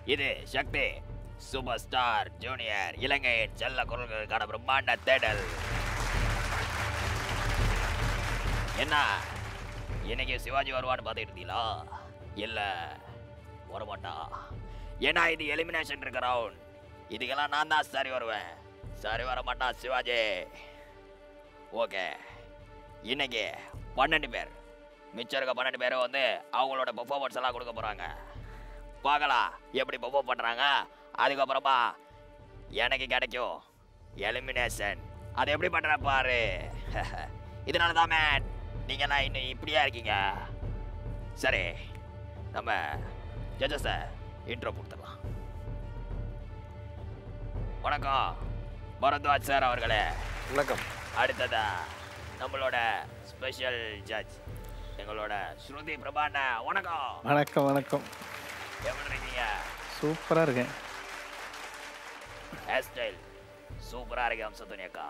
இது சக்தி super star junior இலங்கையின் செல்ல குரல்களுக்கான பிரம்மாண்ட தேடல் என்ன இன்னைக்கு சிவாஜி வருவான்னு பார்த்துட்டு இருந்தீங்களா இல்ல வரமாட்டா ஏன்னா இது எலிமினேஷன் இருக்க ரவுண்ட் இதுக்கெல்லாம் நான் தான் சரி வருவேன் சரி வர மாட்டான் சிவாஜி ஓகே இன்னைக்கு பன்னெண்டு பேர் மிச்சம் இருக்க பன்னெண்டு பேரும் வந்து அவங்களோட பெர்ஃபார்மன்ஸ் எல்லாம் கொடுக்க போறாங்க பார்க்கலாம் எப்படி பெர்ஃபார்ம் பண்றாங்க அதுக்கப்புறமா எனக்கு கிடைக்கும் எலிமினேஷன் அது எப்படி பண்ற பாரு இதனால தான் மேன் நீங்கெல்லாம் இன்னும் இப்படியா இருக்கீங்க சரி நம்ம ஜட்ஜஸை இன்ட்ரோ கொடுத்துடலாம் வணக்கம் பரத்வாஜ் சார் அவர்களே வணக்கம் அடுத்ததா நம்மளோட ஸ்பெஷல் ஜட்ஜ் எங்களோட ஸ்ருதி பிரபாண்ண வணக்கம் வணக்கம் வணக்கம் எப்படி இருக்கீங்க சூப்பராக இருக்கேன் ஹேர் ஸ்டைல் சூப்பரா இருக்கு அம்சத்துனி அக்கா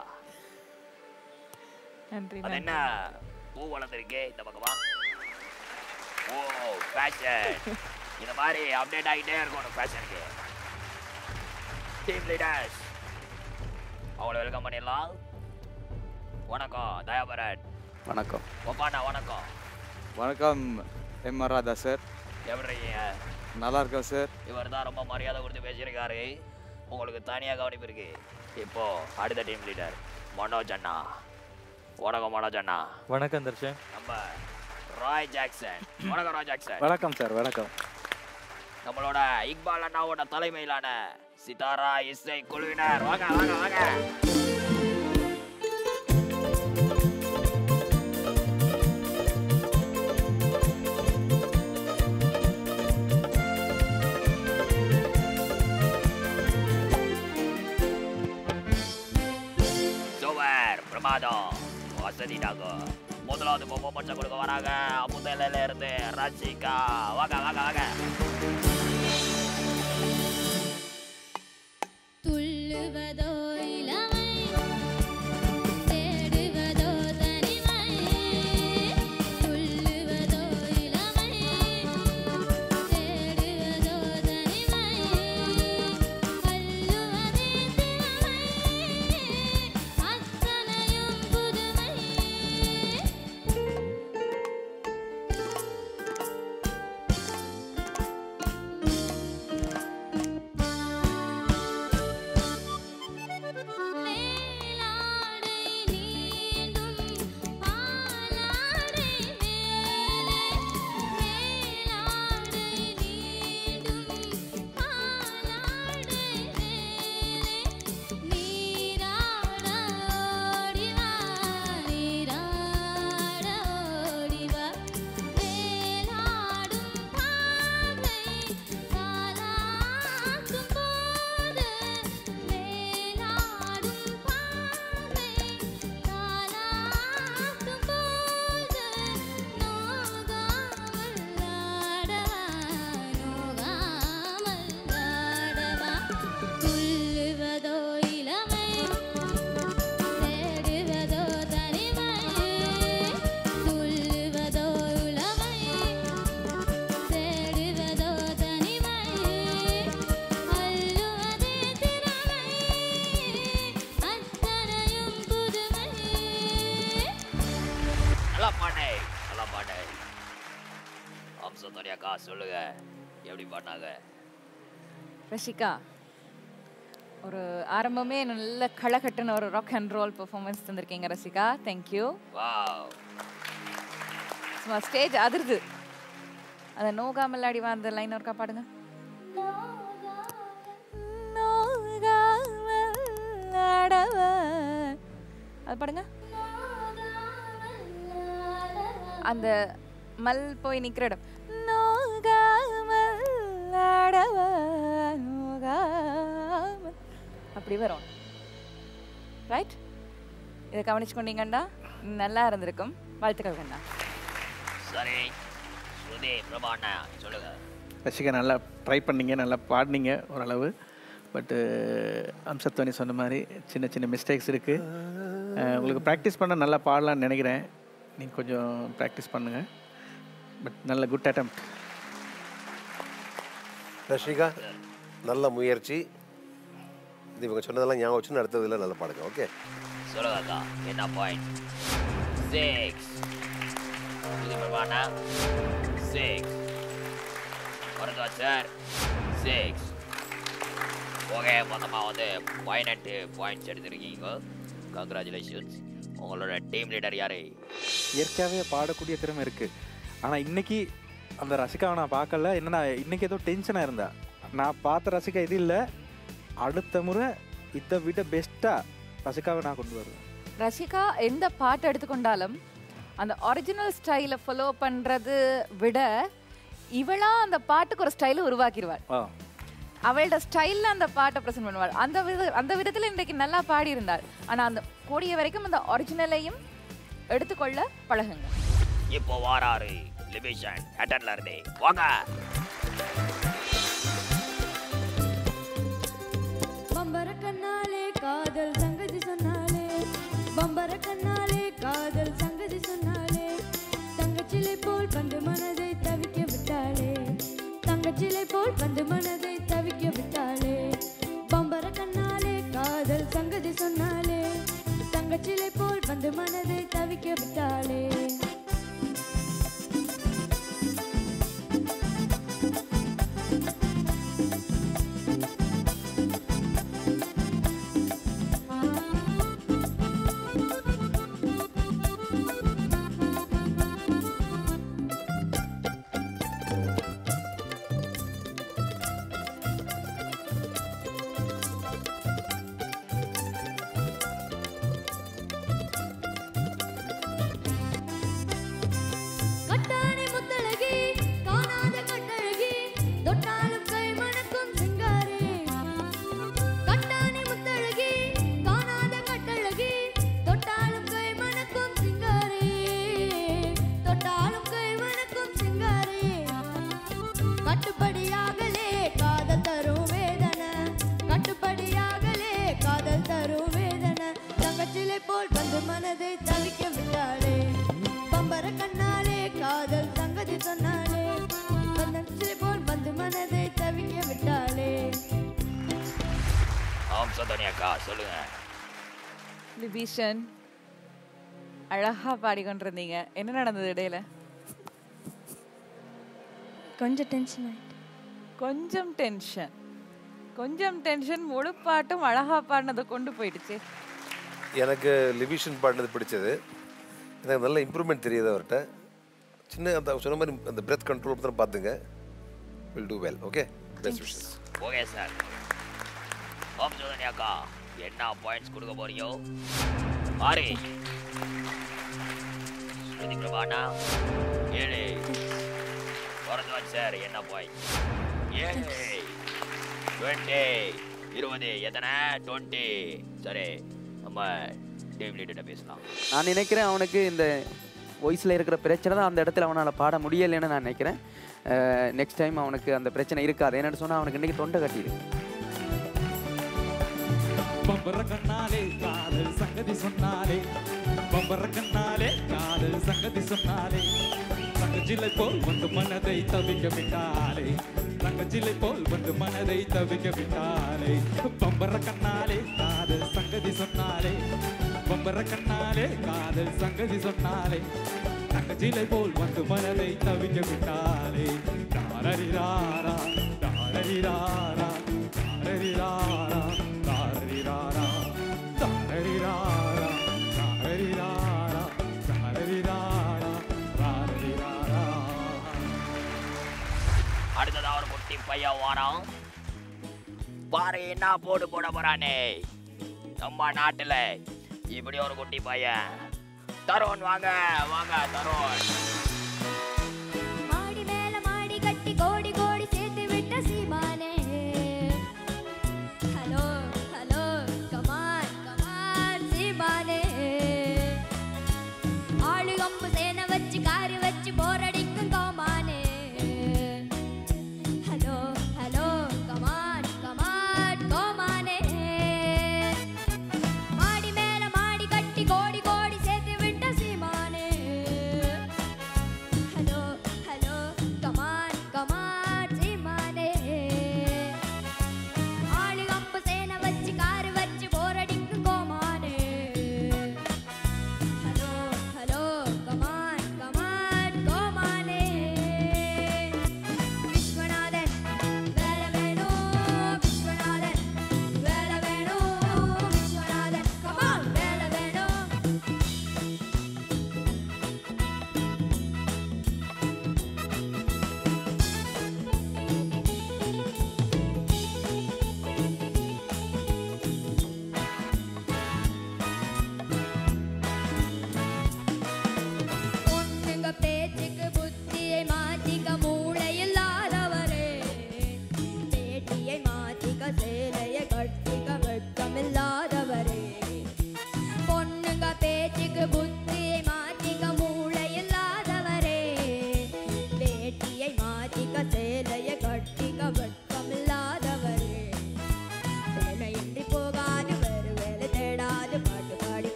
நன்றி அது என்ன பூ வளர்ந்துருக்கு இந்த பக்கமா ஓ ஃபேஷன் இந்த மாதிரி அப்டேட் ஆகிட்டே இருக்கணும் ஃபேஷனுக்கு டீம் லீடர்ஸ் அவங்கள வெல்கம் பண்ணிடலாம் வணக்கம் தயாபரன் வணக்கம் ஒப்பாண்ணா வணக்கம் வணக்கம் எம் ஆர் ராதா சார் எப்படி இருக்கீங்க நல்லா இருக்கேன் சார் இவர் தான் ரொம்ப மரியாதை கொடுத்து பேசியிருக்காரு உங்களுக்கு தனியாக கவனிப்பு இருக்கு இப்போ அடுத்த டீம் லீடர் மனோஜ் அண்ணா வணக்கம் மனோஜ் அண்ணா வணக்கம் தர்ஷன் நம்ம ராய் ஜாக்சன் வணக்கம் ராய் ஜாக்சன் வணக்கம் சார் வணக்கம் நம்மளோட இக்பால் அண்ணாவோட தலைமையிலான சிதாரா இசை குழுவினர் வாங்க வாங்க வாங்க சூப்பர் பிரமாதம் வசதிடாக முதலாவது பொம்மை கொடுக்க வராங்க அமுதலையில இருந்து ரசிகா வாங்க வாங்க வாங்க துள்ளுவதோ இளமை தேடுவதோ தனிமை துள்ளுவதோ இளமை தேடுவதோ தனிமை அள்ளுவதே திறமை அத்தனையும் புதுமை மேலாடை நீண்டும் பாலாடை மேலே மேலாடை நீண்டும் பாலாடை மேலே நீராட ஓடிவா நீராட ஓடிவா வேலாடும் பாவை தாலாட்டும் போது வேலாடும் பாவை தாலாட்டும் போது நோகாமல் ஆடவா நோகாமல் ஆடவா துள்ளுவதோ இளமை தேடுவதோ தனிமை துள்ளுவதோ இளமை தேடுவதோ தனிமை அள்ளுவதே திறமை அத்தனையும் புதுமை நல்லா பாட்டே நல்லா பாட்டே அம்சத்தோடைய அக்கா சொல்லுங்க எப்படி பாடினாங்க ரஷிகா ஒரு ஆரம்பமே நல்ல களகட்டுன்னு ஒரு ராக் அண்ட் ரோல் பெர்ஃபார்மன்ஸ் தந்திருக்கீங்க ரசிகா தேங்க்யூ வாவ் சும்மா ஸ்டேஜ் அதிருது அந்த நோகாமல் அடிவா அந்த லைன் ஒருக்கா பாடுங்க நோகாமல் ஆடவா. அது பாடுங்க அந்த மல் போய் நிக்கிற இடம் நோகாமல் ஆடவா, நோகாமல். அப்படி வரும் ரைட் இதை கவனிச்சு கொண்டீங்கண்டா நல்லா இருந்திருக்கும் வாழ்த்துக்கள் கண்ணா சரி ஸ்ருதி பிரபாண்ணா சொல்லுங்க ரசிகா நல்லா ட்ரை பண்ணீங்க நல்லா பாடினீங்க ஓரளவு பட்டு அம்சத்வனி சொன்ன மாதிரி சின்ன சின்ன மிஸ்டேக்ஸ் இருக்குது உங்களுக்கு ப்ராக்டிஸ் பண்ண நல்லா பாடலாம்னு நினைக்கிறேன் நீங்கள் கொஞ்சம் ப்ராக்டிஸ் பண்ணுங்கள் பட் நல்ல குட் attempt ரஷிகா நல்ல முயற்சி இது இவங்க சொன்னதெல்லாம் ஞாபகம் வச்சு அடுத்ததில் நல்லா பாடுங்க ஓகே சொல்லுங்க என்ன பாயிண்ட் சிக்ஸ் இது பிரபானா சிக்ஸ் வருதா சார் சிக்ஸ் ஓகே மொத்தமாக வந்து பதினெட்டு பாயிண்ட்ஸ் எடுத்திருக்கீங்க கங்க்ராச்சுலேஷன்ஸ் உங்களோட டீம் லீடர் யாரு இயற்கையாகவே பாடக்கூடிய திறமை இருக்குது ஆனால் இன்னைக்கு அந்த ரசிகாவை நான் பார்க்கல என்னன்னா இன்னைக்கு ஏதோ டென்ஷனாக இருந்தேன் நான் பார்த்த ரசிகா இது இல்லை அடுத்த முறை இதை விட பெஸ்ட்டாக ரசிகாவை நான் கொண்டு வருவேன் ரஷிகா எந்த பாட்டு எடுத்துக்கொண்டாலும் அந்த ஒரிஜினல் ஸ்டைலை ஃபாலோ பண்ணுறது விட இவளா அந்த பாட்டுக்கு ஒரு ஸ்டைலை உருவாக்கிடுவாள் ஆ அவளோட ஸ்டைலில் அந்த பாட்டை ப்ரெசென்ட் பண்ணுவாள் அந்த வித அந்த விதத்தில் இன்றைக்கு நல்லா பாடியிருந்தாள் ஆனால் அந்த கூடிய வரைக்கும் அந்த ஒரிஜினலையும் எடுத்துக்கொள்ள பழகுங்க இப்போ வாராரு லிபிஷன் ஹேட்டர்ல இருந்து வாங்க பம்பர கண்ணாலே காதல் சங்கதி சொன்னாலே பம்பர கண்ணாலே காதல் சங்கதி சொன்னாலே தங்கச்சிலை போல் பந்து மனதை தவிக்க விட்டாளே தங்கச்சிலை போல் பந்து மனதை தவிக்க விட்டாளே பம்பர கண்ணாலே காதல் சங்கதி சொன்னாலே தங்கச்சிலை போல் பந்து மனதை தவிக்க விட்டாளே கட்டாணி முத்தழகி காணாத கட்டழகி தொட்டாலும் கை மணக்கும் சிங்காரே கட்டாணி முத்தழகி காணாத கட்டழகி தொட்டாலும் கை மணக்கும் சிங்காரே தொட்டாலும் கை மணக்கும் சிங்காரே கட்டுப்படியாகலே காதல் தரும் வேதனை கட்டுப்படியாகலே காதல் தரும் வேதனை தங்கச்சிலை போல் வந்து மனதை தவிக்க விட்டாளே பம்பர கண்ணாலே காதல் சங்கதி சொன்னாலே தங்கச்சிலை போல் வந்து மனதை தவிக்க விட்டாளே ஆம் சந்தோனி அக்கா சொல்லுங்க லிபீஷன் அழகா பாடிக்கொண்டிருந்தீங்க என்ன நடந்தது இடையில கொஞ்சம் டென்ஷன் ஆயிட்டு கொஞ்சம் டென்ஷன் கொஞ்சம் டென்ஷன் முழு பாட்டும் அழகா பாடினதை கொண்டு போயிடுச்சு எனக்கு லிவிஷன் பாடினது பிடிச்சது எனக்கு நல்ல இம்ப்ரூவ்மெண்ட் தெரியுது அவர்கிட்ட சின்ன அந்த சொன்ன மாதிரி அந்த பிரெத் கண்ட்ரோல் மட்டும் பார்த்துங்க will do well okay best wishes okay sir ஓம் சோதனி அக்கா என்ன பாயிண்ட்ஸ் கொடுக்க போறீங்க ஆறு ஸ்ருதி பிரபானா ஏழு பரத்வாஜ் சார் என்ன பாயிண்ட் ஏழு டுவெண்ட்டி இருபது எத்தனை டுவெண்ட்டி சரி நம்ம டீம் லீடர்கிட்ட பேசலாம் நான் நினைக்கிறேன் அவனுக்கு இந்த வாய்ஸில் இருக்கிற பிரச்சனை தான் அந்த இடத்துல அவனால் பாட முடியலைன்னு நான் நினைக்கிறேன் நெக்ஸ்ட் டைம் அவனுக்கு அந்த பிரச்சனை இருக்காது என்னன்னு சொன்னால் அவனுக்கு இன்றைக்கி தொண்டை கட்டியிருக்கு பம்பர கண்ணாலே காதல் சங்கதி சொன்னாலே பம்பர கண்ணாலே காதல் சங்கதி சொன்னாலே தங்கச்சிலை போல் வந்து மனதை தவிக்க விட்டாலே தங்கச்சிலை போல் வந்து மனதை தவிக்க விட்டாலே பம்பர கண்ணாலே காதல் சங்கதி சொன்னாலே பம்பர கண்ணாலே காதல் சங்கதி சொன்னாலே தங்கச்சிலை போல் வந்து மனதை தவிக்க விட்டாலே தாரரிராரா தாரரிராரா தாரரிராரா தாரரிராரா தாரரிராரா தாரரிராரா தாரரிராரா தாரரிராரா அடுத்ததா ஒரு குட்டி பையன் வாரான் பாரு என்ன போடு போட போறானே நம்ம நாட்டுல இப்படி ஒரு குட்டி பையன் தருண் வாங்க வாங்க தருண் மாடி மேல மாடி கட்டி கோடி கோடி சேர்த்து விட்ட சீமானே ஹலோ ஹலோ கமான் கமான் சீமானே ஆளு கம்பு சேனை வச்சு காரு வச்சு போரடிக்கும் கோமானே ஹலோ ஹலோ கமான் கமான் கோமானே மாடி மேல மாடி கட்டி கோடி கோடி சேர்த்து விட்ட சீமானே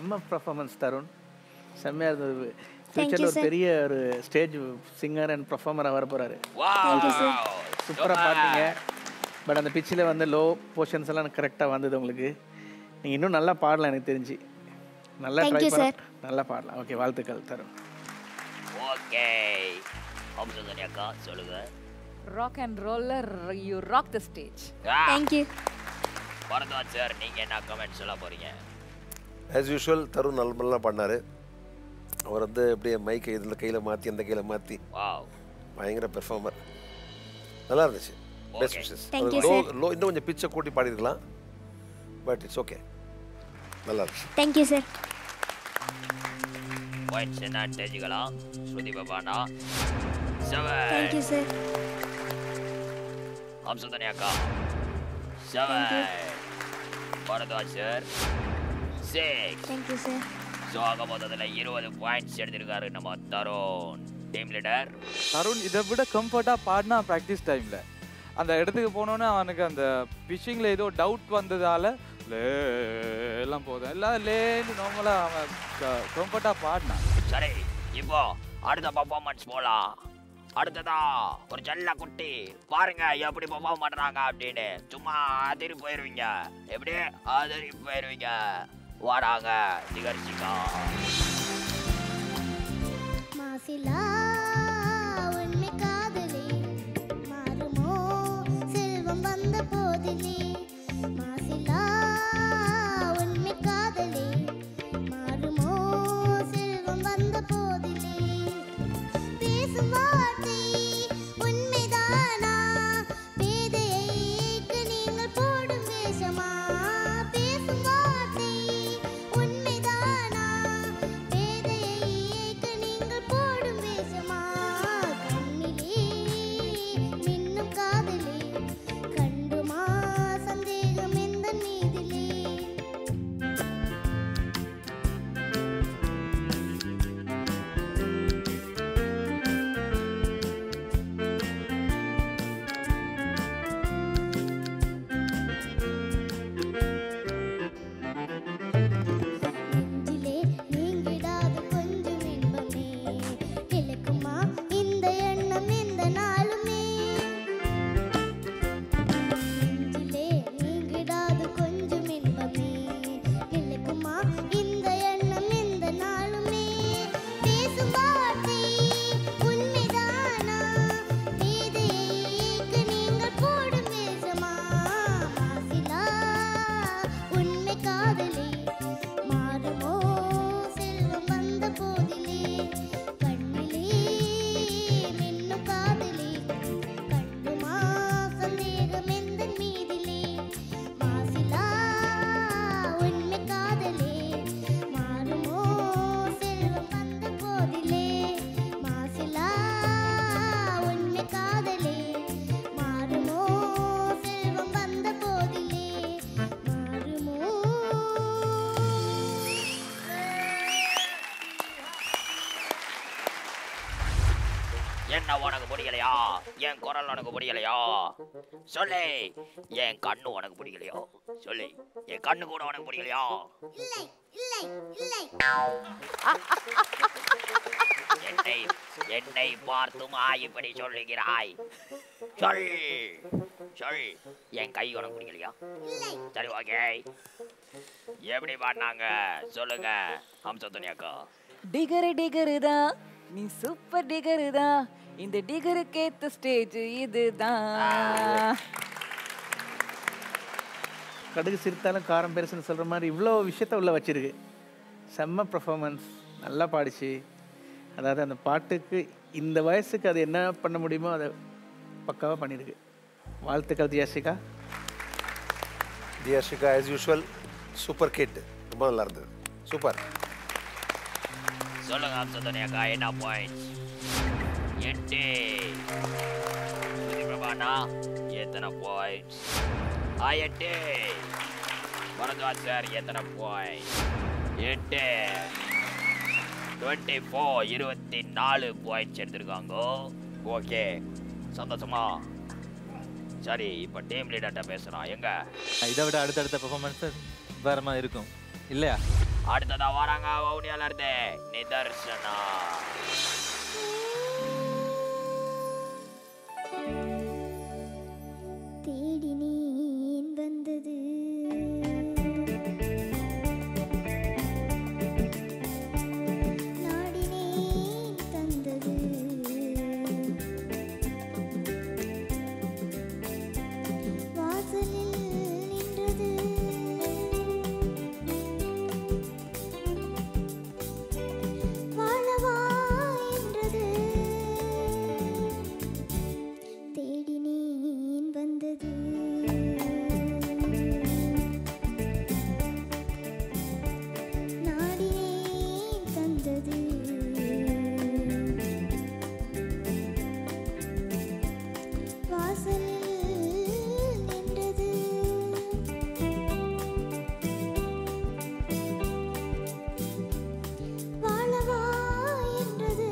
செம்ம பர்ஃபார்மன்ஸ் தருண் செம்மையாக இருந்தது Thank you, ஃபியூச்சரில் ஒரு sir. பெரிய ஒரு ஸ்டேஜ் சிங்கர் அண்ட் பர்ஃபார்மராக வர போகிறாரு Thank you, sir. சூப்பராக பாட்டீங்க பட் அந்த பிச்சில் வந்து லோ போர்ஷன்ஸ் எல்லாம் கரெக்டாக வந்தது உங்களுக்கு நீங்கள் இன்னும் நல்லா பாடலாம் எனக்கு தெரிஞ்சு நல்லா Thank ட்ரை you, பண்ண sir. நல்லா பாடலாம் ஓகே வாழ்த்துக்கள் தருண் ஓகே அம்சதனி அக்கா சொல்லுங்க rock and roller you rock the stage thank you Bharadwaj sir நீங்க என்ன கமெண்ட் சொல்ல போறீங்க ஆஸ் யூஷுவல் தருண் நல்ல நல்லா பண்ணார் அவர் வந்து அப்படியே மைக்கை இதில் கையில் மாற்றி அந்த கையில் மாற்றி வாவ் பயங்கர பெர்ஃபார்மர் நல்லா இருந்துச்சு best Okay. Wishes Thank you, low sir. Low இன்னும் கொஞ்சம் பிச்சை கூட்டி பாடியிருக்கலாம் பட் இட்ஸ் ஓகே நல்லா இருந்துச்சு தேங்க்யூ சார் பாயிண்ட்ஸ் என்ன தெரிஞ்சுக்கலாம் Shruti Prabhana seven thank you sir Hamsadhwani அக்கா seven Bharadwaj sir six thank you sir so ஆக மொத்தத்தில் இருபது பாயிண்ட்ஸ் எடுத்திருக்காரு நம்ம தருண் டீம் லீடர் தருண் இதை விட கம்ஃபர்ட்டாக பாடினா ப்ராக்டிஸ் டைமில் அந்த இடத்துக்கு போனோன்னே அவனுக்கு அந்த பிஷிங்கில் ஏதோ டவுட் வந்ததால லே எல்லாம் போதும் எல்லாம் லேன்னு நார்மலாக அவன் கம்ஃபர்ட்டாக பாடினான் சரி இப்போ அடுத்த பர்ஃபார்மன்ஸ் போலாம் அடுத்ததா ஒரு செல்ல குட்டி பாருங்க எப்படி பர்ஃபார்ம் பண்றாங்க அப்படின்னு சும்மா அதிரி போயிருவீங்க எப்படி அதிரி போயிருவீங்க வாடாங்க நிகழ்ச்சிக்கா மாசிலா உண்மை காதலே மாறுமோ செல்வம் வந்த போதிலே மாசிலா உண்மை காதலே மாறுமோ செல்வம் வந்த போதிலே பேசும் வார்த்தை உண்மைதானா பேதையைக்கு நீங்கள் போடும் வேஷமா பேசும் வார்த்தை உண்மைதானா பேதையைக்கு நீங்கள் போடும் வேஷமா கண்ணிலே மின்னும் காதலே கண்டுமா சந்தேகம் எந்த மீதிலே நெஞ்சிலே நீங்கிடாத கொஞ்சம் இன்பமே கிழக்குமா இந்த எண்ணம் இந்த நாளுமே நெஞ்சிலே நீங்கிடாத கொஞ்சம் இன்பமே கிழக்குமா இந்த எண்ணம் இந்த நாளுமே பேசும் வார்த்தை உண்மைதானா பேதைக்கு நீங்கள் போடும் வேஷமா மாசிலா உண்மை காதலே மாறுமோ செல்வம் வந்த போதிலே கண்ணிலே மின்னும் காதலே கண்டுமா சந்தேகம் எந்த மீதிலே மாசிலா உண்மை காதலே மாறுமோ செல்வம் வந்த போதிலே மாசிலா உண்மை காதலே மாறுமோ செல்வம் வந்த போதிலே மாறுமோ என்ன உனக்கு பிடிக்கலையா என் குரல் உனக்கு பிடிக்கலையா சொல்லு என் கண்ணு உனக்கு பிடிக்கலையா சொல்லு என் கண்ணு கூட உனக்கு பிடிக்கலையா இல்லை இல்லை இல்லை என்னை என்னை பார்த்துமா இப்படி சொல்லுகிறாய் சொல் சொல் என் கை உனக்கு பிடிக்கலையா சரி ஓகே எப்படி பாடினாங்க சொல்லுங்க ஹம்சத்துனி அக்கா டிகரு டிகரு தான் நீ சூப்பர் டிகரு தான் இந்த டிகருக்கு ஏத்த ஸ்டேஜ் இதுதான் கடுகு சிரித்தாலும் காரம் பெருசுன்னு சொல்கிற மாதிரி இவ்வளோ விஷயத்த உள்ள வச்சிருக்கு செம்ம பர்ஃபார்மன்ஸ் நல்லா பாடிச்சு அதாவது அந்த பாட்டுக்கு இந்த வயசுக்கு அது என்ன பண்ண முடியுமோ அதை பக்காவாக பண்ணியிருக்கு வாழ்த்துக்கள் Thiyasika Thiyashika as usual super kid ரொம்ப நல்லா இருந்தது சூப்பர் சொல்லுங்க ஹம்சத்துனி அக்கா என்ன பாயிண்ட்ஸ் எட்டு சுதி பிரபானா எத்தனை பாயிண்ட்ஸ் ஆ எட்டு பரத்வாஜ் சார் எத்தனை பாயிண்ட்ஸ் எட்டு டுவெண்ட்டி ஃபோர் இருபத்தி நாலு பாயிண்ட்ஸ் எடுத்திருக்காங்க ஓகே சந்தோஷமா சரி இப்போ டீம் லீடர்கிட்ட பேசுகிறான் எங்க இதை விட அடுத்தடுத்த பெர்ஃபார்மன்ஸ் வேற மாதிரி இருக்கும் இல்லையா அடுத்ததா வராங்க வவுனியால இருந்து நிதர்சனா தேடினேன் வந்தது நாடினேன் தந்தது வாசலில் நின்றது வாழவா என்றது தேடினேன் வந்தது நாடினேன் தந்தது வாசலில் நின்றது வாழவா என்றது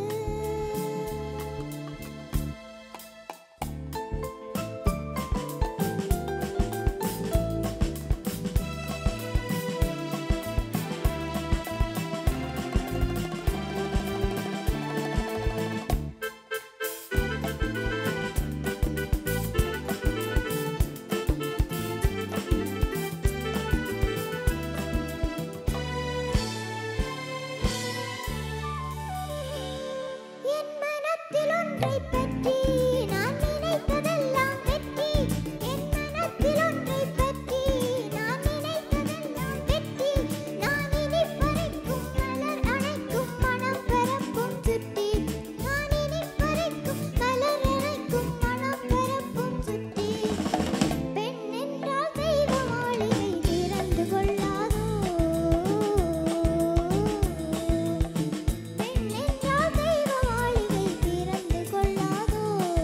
என் மனத்தில் ஒன்றைப் பற்றி நான் நினைத்ததெல்லாம் வெற்றி என் மனத்தில் ஒன்றைப் பற்றி நான் நினைத்ததெல்லாம் வெற்றி நான் இனி பறிக்கும் மலர் அணைக்கும் மனம் பரப்பும் சுற்றி நான் இனி பறிக்கும் மலர் அணைக்கும் மனம் பரப்பும் சுற்றி பெண் என்றால் தெய்வ மாளிகை திறந்து கொள்ளாதோ பெண் என்றால் தெய்வ மாளிகை திறந்து கொள்ளாதோ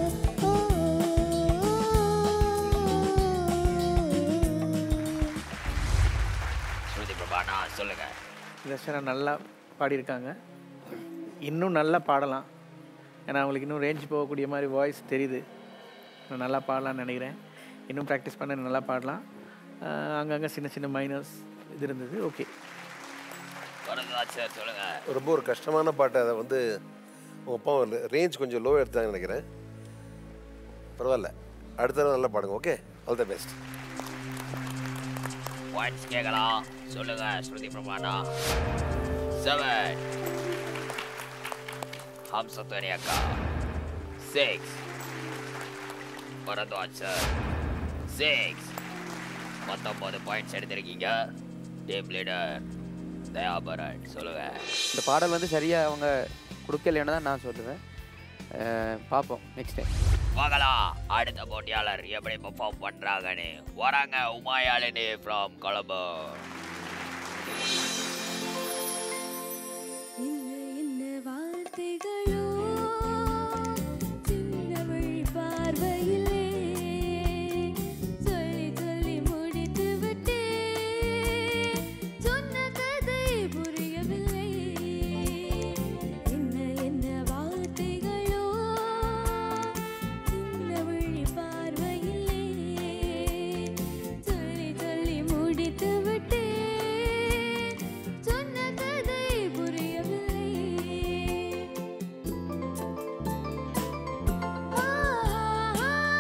ஸ்ருதி பிரபானா சொல்லுங்க தர்ஷனா நல்லா பாடியிருக்காங்க இன்னும் நல்லா பாடலாம் ஏன்னா அவங்களுக்கு இன்னும் ரேஞ்ச் போகக்கூடிய மாதிரி வாய்ஸ் தெரியுது நான் நல்லா பாடலாம்னு நினைக்கிறேன் இன்னும் ப்ராக்டிஸ் பண்ண நல்லா பாடலாம் ஆஹ் அங்கங்கே சின்ன சின்ன மைனஸ் இது இருந்தது ஓகே வரதாஜ் சார் சொல்லுங்க ரொம்ப ஒரு கஷ்டமான பாட்டை அதை வந்து உங்கள் அப்பா ரேஞ்ச் கொஞ்சம் லோ எடுத்தாங்கன்னு நினைக்கிறேன் பரவாயில்ல அடுத்த தடவை நல்லா பாடுங்க okay all the best points கேட்கலாம் சொல்லுங்க ஸ்ருதி பிரபானா செவன் ஹம்சத்வனி அக்கா சிக்ஸ் பரத்வாஜ் சார் சிக்ஸ் பத்தொன்பது பாயிண்ட்ஸ் எடுத்திருக்கீங்க டீம் லீடர் தயாபரன் சொல்லுங்க இந்த பாடல் வந்து சரியாக அவங்க கொடுக்கலன்னு தான் நான் சொல்லுவேன் அஹ் பார்ப்போம் நெக்ஸ்ட் டைம் பார்க்கலாம் அடுத்த போட்டியாளர் எப்படி பெர்ஃபார்ம் பண்றாங்கன்னு வராங்க உமாயாளினி ஃப்ரம் கொலம்போ என்ன என்ன வார்த்தைகளோ சின்னவள் பார்வையிலே சொல்லி சொல்லி முடித்து விட்டே சொன்ன கதை புரியவில்லை என்ன என்ன வார்த்தைகளோ சின்னவள் பார்வையிலே சொல்லி சொல்லி முடித்து விட்டே சொன்ன கதை புரியவில்லை ஆ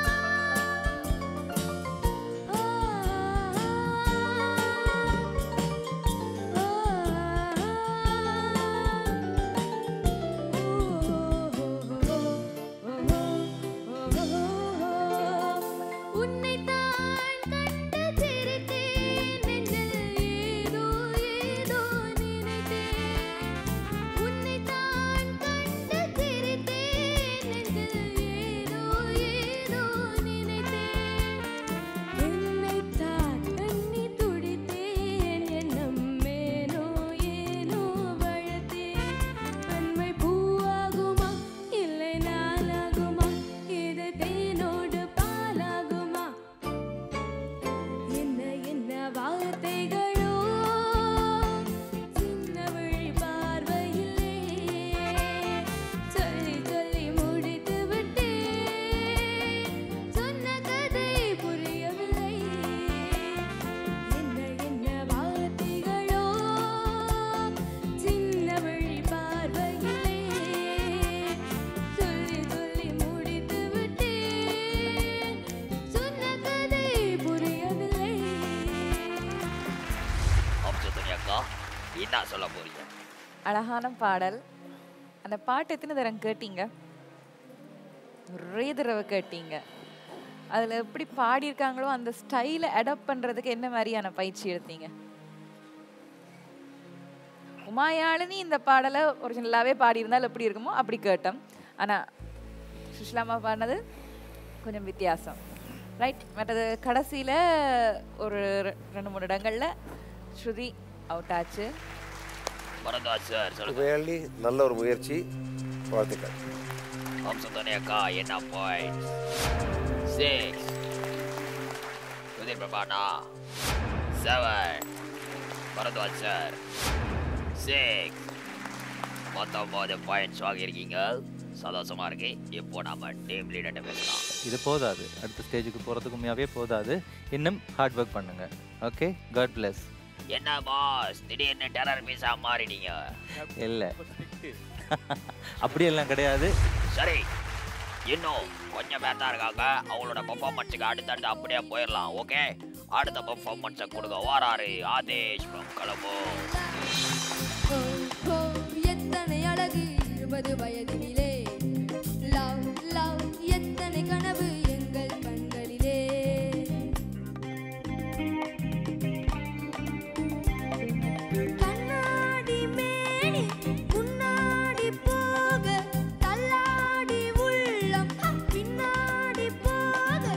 என்ன சொல்ல போறீங்க அழகான பாடல் அந்த பாட்டு எத்தனை தரம் கேட்டீங்க ஒரே தடவை கேட்டீங்க அதில் எப்படி பாடியிருக்காங்களோ அந்த ஸ்டைலை அடாப்ட் பண்ணுறதுக்கு என்ன மாதிரியான பயிற்சி எடுத்தீங்க உமாயாழினி இந்த பாடலை ஒரிஜினலாகவே பாடியிருந்தால் எப்படி இருக்குமோ அப்படி கேட்டோம் ஆனால் சுஷ்லாமா பாடினது கொஞ்சம் வித்தியாசம் ரைட் மற்றது கடைசியில் ஒரு ரெ- ரெண்டு மூணு இடங்களில் ஸ்ருதி அவுட் ஆச்சு பரத்வாஜ் சார் சொல்லுங்க ரியலி நல்ல ஒரு முயற்சி வாழ்த்துக்கள் வம்சத்தோனி அக்கா என்ன point six Sudheer Prabhana seven Bharadwaj sir six பத்தொம்போது பாயிண்ட்ஸ் வாங்கியிருக்கீங்க சந்தோஷமா இருக்கு இப்போ நாம டீம் லீடர்கிட்ட பேசலாம் இது போதாது அடுத்த ஸ்டேஜுக்கு போகிறதுக்கு உண்மையாகவே போதாது இன்னும் ஹார்ட் ஒர்க் பண்ணுங்க ஓகே காட் bless என்ன பாஸ் திடீர்னு டெரர் பீஸா மாறிட்டீங்க இல்லை அப்படியெல்லாம் கிடையாது சரி இன்னும் கொஞ்சம் பேர் தான் இருக்காங்க அவங்களோட பெர்ஃபார்மன்ஸுக்கு அடுத்தடுத்து அப்படியே போயிடலாம் ஓகே அடுத்த பெர்ஃபார்மன்ஸை கொடுங்க வாராரு ஆதேஷ் from கலம்போ ஓ, ஓ, எத்தனை அழகு இருபது வயதினிலே லவ் லவ் எத்தனை கனவு எங்கள் கண்களிலே கண்ணாடி மேனி முன்னாடி போக தள்ளாடி உள்ளம் பின்னாடி போக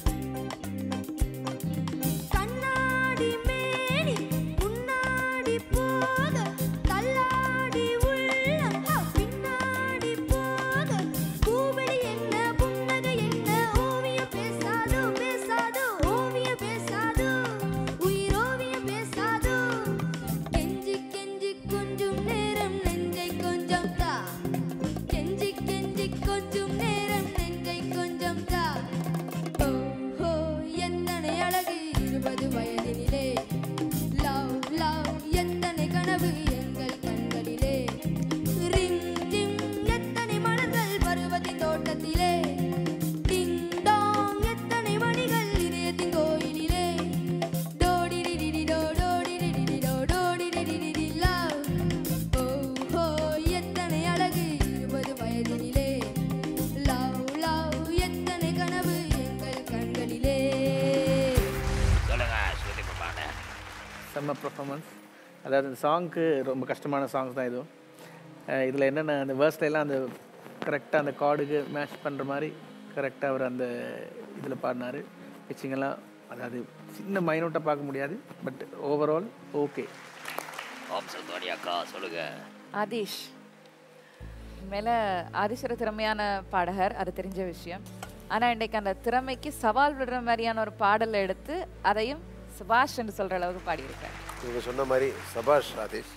கண்ணாடி மேனி முன்னாடி போக தள்ளாடி உள்ளம் பின்னாடி போக பூவெளி என்ன புன்னகை என்ன ஓவியம் பேசாதோ பேசாதோ ஓவியம் பேசாதோ உயிரோவியம் பேசாதோ கெஞ்சி கெஞ்சி கொஞ்சம் நேரம் நெஞ்சை கொஞ்சம் தா கெஞ்சி கெஞ்சி கொஞ்சம் நேரம் நெஞ்சை கொஞ்சம் தா ஓஹோ எத்தனை அழகு இருபது வயதினிலே லவ் லவ் எத்தனை கனவு எங்கள் கண்களிலே ரிங் டிங் எத்தனை மலர்கள் பருவத்தின் தோட்டத்திலே டிங் டாங் எத்தனை மணிகள் இதயத்தின் கோயிலிலே டோடிடிடிடி டோ டோடிடிடிடி டோ டோடிடிடிடி லவ் ஓஹோ எத்தனை அழகு இருபது வயதினிலே லவ் லவ் எத்தனை கனவு எங்கள் கண்களிலே சொல்லுங்க ஸ்ருதி பிரபான செம்ம பர்ஃபார்மன்ஸ் அதாவது இந்த சாங்க்கு ரொம்ப கஷ்டமான சாங்ஸ் தான் இதுவும் இதில் என்னென்ன அந்த வேர்ஸ்ல எல்லாம் அந்த கரெக்டாக அந்த கார்டுக்கு மேட்ச் பண்ணுற மாதிரி கரெக்டாக அவர் அந்த இதில் பாடினார் பிச்சிங்கெல்லாம் அதாவது சின்ன மைனூட்டாக பார்க்க முடியாது பட் ஓவரால் ஓகே வம்சத்தோனி அக்கா சொல்லுங்க ஆதிஷ் மேலே ஆதிஷ் ஒரு திறமையான பாடகர் அது தெரிஞ்ச விஷயம் ஆனால் இன்றைக்கு அந்த திறமைக்கு சவால் விடுற மாதிரியான ஒரு பாடலை எடுத்து அதையும் சுபாஷ் என்று சொல்கிற அளவுக்கு பாடியிருக்கார் இவங்க சொன்ன மாதிரி சபாஷ் ராதேஷ்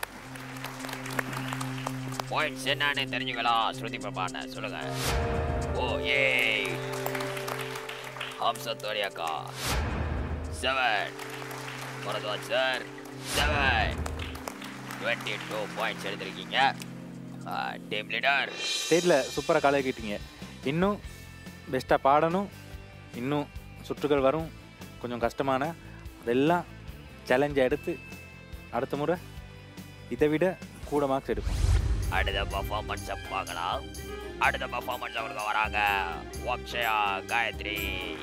பாயிண்ட்ஸ் என்னன்னு தெரிஞ்சுக்கலாம் ஸ்ருதி பிரபான சொல்லுங்க ஓ ஏ ஹம்சத்தோனி அக்கா seven Bharadwaj sir seven twenty two points எடுத்திருக்கீங்க டீம் லீடர் ஸ்டேஜில் சூப்பராக கலக்கிட்டீங்க இன்னும் பெஸ்ட்டாக பாடணும் இன்னும் சுற்றுகள் வரும் கொஞ்சம் கஷ்டமான அதெல்லாம் சேலஞ்சை எடுத்து அடுத்த முறை இதை விட கூட மார்க்ஸ் எடுப்போம் அடுத்த பர்ஃபார்மன்ஸை பார்க்கலாம் அடுத்த பர்ஃபார்மன்ஸ் அவருக்கு வராங்க வக்ஷயா காயத்ரி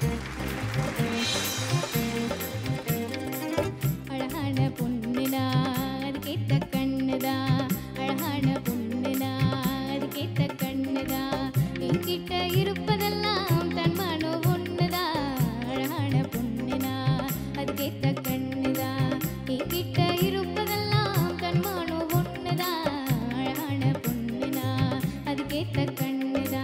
அழகான பொண்ணுனா அது கேட்ட கண்ணுதா அழகான பொண்ணுனா அது கேட்ட கண்ணுதா என்கிட்ட இருப்பதெல்லாம் தன் மனோ ஒண்ணுதா அழகான பொண்ணுனா அது கேட்ட கண்ணுதா என்கிட்ட இருப்பதெல்லாம் தன் மனோ ஒண்ணுதா அழகான பொண்ணுனா அது கேட்ட கண்ணுதா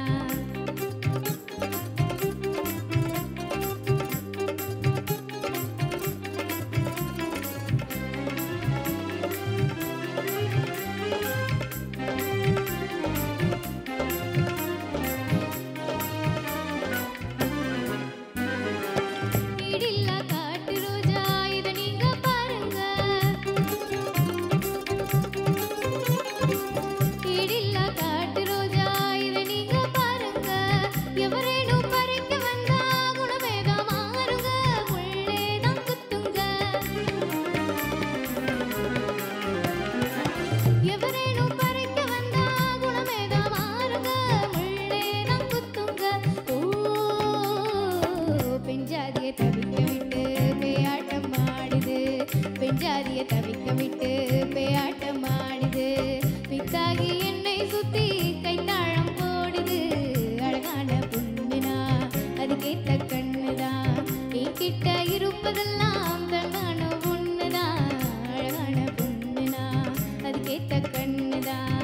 அதுக்கேத்த கண்ணுதான் என்கிட்ட இருப்பதெல்லாம் தன்மான ஒண்ணுதான் அழகான பொண்ணுனா அதுக்கேத்த கண்ணுதான்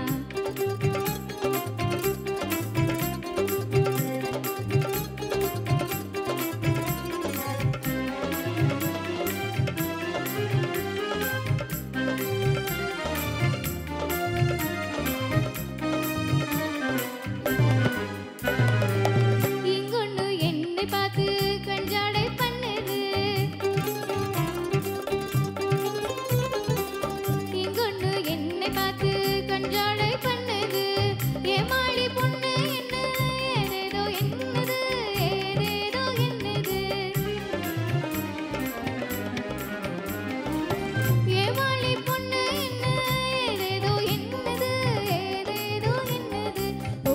இங்கொன்னு என்னை பார்த்து கஞ்சாடை பண்ணுது இங்கொன்னு என்னை பார்த்து கஞ்சாடை பண்ணுது ஏமாளி பொண்ணு என்ன ஏதேதோ என்னது ஏதேதோ என்னது ஏமாளி பொண்ணு என்ன ஏதேதோ என்னது ஏதேதோ என்னது ஓ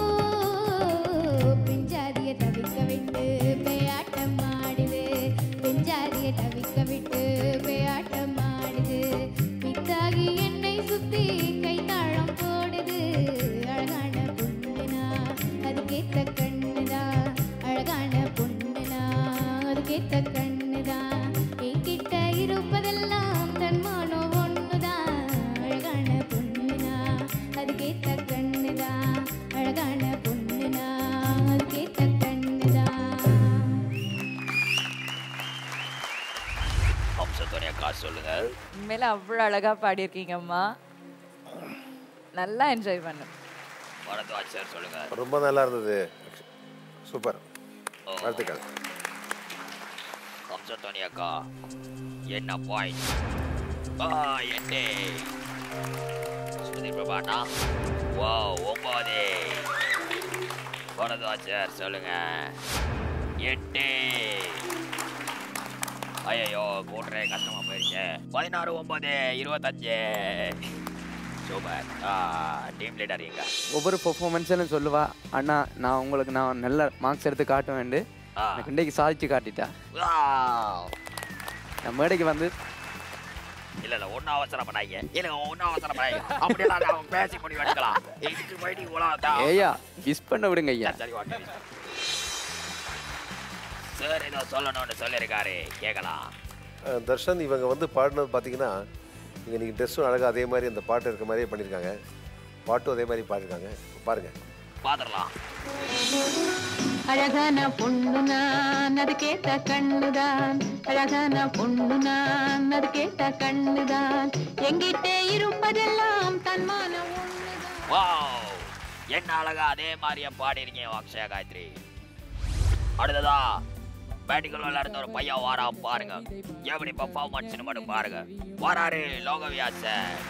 பெஞ்சாதிய தவிக்க விட்டு பேயாட்டம் ஆடுது பெஞ்சாதிய தவிக்க விட்டு பேயாட்டம் ஆடுது பித்தாகி என்னை சுத்தி கைத்தாளம் போடுது அழகான பொண்ணுனா அதுக்கேத்த கண்ணுதா அழகான பொண்ணுனா அதுக்கேத்த கண்ணுதா என்கிட்ட இருப்பதெல்லாம் தன்மானோ ஒண்ணுதான் அழகான பொண்ணுனா அதுக்கேத்த கண்ணுதா அழகான பொண்ணுனா அதுக்கேத்த கண்ணுதா அம்சத்தோனி அக்கா சொல்லுங்க உண்மையில அவ்வளோ அழகா பாடியிருக்கீங்கம்மா நல்லா என்ஜாய் பண்ணு பரத்வாஜ் சார் சொல்லுங்க ரொம்ப நல்லா இருந்தது சூப்பர் வாழ்த்துக்கள் அம்சத்தோனி அக்கா என்ன பாயிண்ட் ஆ எட்டே ஸ்ருதி பிரபாண்ணா வா ஒன்பது பரத்வாஜ் சார் சொல்லுங்க எட்டு ஐயோ கூட்டுறே கஷ்டமா போயிருச்சு பதினாறு ஒன்பது இருபத்தஞ்சு சூப்பர் ஆ டீம் லீடர் எங்க ஒவ்வொரு பெர்ஃபார்மன்ஸிலும் சொல்லுவா அண்ணா நான் உங்களுக்கு நான் நல்ல மார்க்ஸ் எடுத்து காட்ட வேண்டு ஆ. எனக்கு இன்றைக்கு சாதிச்சு காட்டிட்டா நான் மேடைக்கு வந்து இல்ல இல்ல ஒன்னும் அவசரப்படாங்க இல்ல ஒன்னும் அவசரப்படாங்க அப்படியெல்லாம் நான் பேசி முடிவு எடுக்கலாம் இதுக்கு போயிட்டு இவ்வளோ ஏய்யா விஷ் பண்ண விடுங்க ஐயா சரி ஓகே சார் ஏதோ சொல்லணும்னு சொல்லியிருக்காரு கேட்கலாம் அஹ் தர்ஷன் இவங்க வந்து பாடினது பார்த்தீங்கன்னா நீங்கள் நீங்கள் ட்ரெஸ்ஸும் அழகாக அதே மாதிரி அந்த பாட்டு இருக்க மாதிரியே பண்ணியிருக்காங்க பாட்டும் அதே மாதிரி பாடிருக்காங்க பாருங்கள் பாத்துடலாம் அழகான பொண்ணு நான் அதுக்கேத்த கண்ணுதான் அழகான பொண்ணு நான் அதுக்கேத்த கண்ணுதான் எங்கிட்டே இருப்பதெல்லாம் தன்மான வாவ் என்ன அழகா அதே மாதிரியே பாடிருக்கீங்க அக்ஷயா காயத்ரி அடுத்ததா பேட்டிக்கல் விளையாடுற ஒரு பையன் வாரா பாருங்க எப்படி பர்ஃபார்மன்ஸ் மட்டும் பாருங்க வராரு லோகவியாச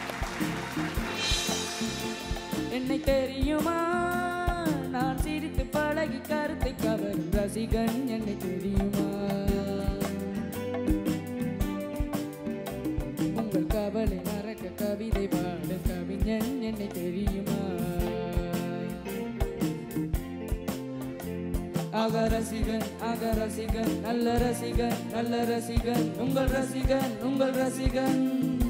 என்னை தெரியுமா நான் சிரித்து பழகி கருத்தை கவரும் ரசிகன் என்னை தெரியுமா உங்கள் கவலை மறக்க கவிதை பாடும் கவிஞன் என்னை தெரியுமா அக ரசிகன் அக ரசிகன் நல்ல ரசிகன் நல்ல ரசிகன் உங்கள் ரசிகன் உங்கள் ரசிகன்